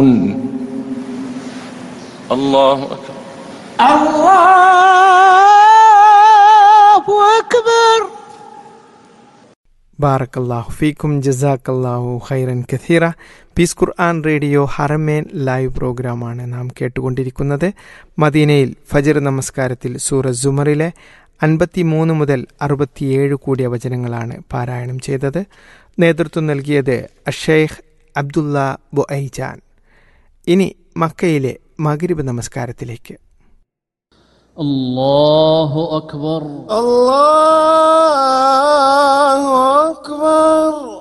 يعلمون الله أكبر الله أكبر ബാറക്കല്ലാഹു ഫീക്കും ജസാക്കല്ലാഹു ഖൈറൻ കഥീറ പീസ് ഖുർആൻ റേഡിയോ ഹറമേൻ ലൈവ് പ്രോഗ്രാമാണ് നാം കേട്ടുകൊണ്ടിരിക്കുന്നത് മദീനയിൽ ഫജർ നമസ്കാരത്തിൽ സൂറ സുമറിലെ അൻപത്തി മൂന്ന് മുതൽ അറുപത്തിയേഴ് കൂടിയ വചനങ്ങളാണ് പാരായണം ചെയ്തത് നേതൃത്വം നൽകിയത് അഷേഖ് അബ്ദുള്ള ബൊഐജാൻ ഇനി മക്കയിലെ മകരിബ് നമസ്കാരത്തിലേക്ക് الله أكبر الله أكبر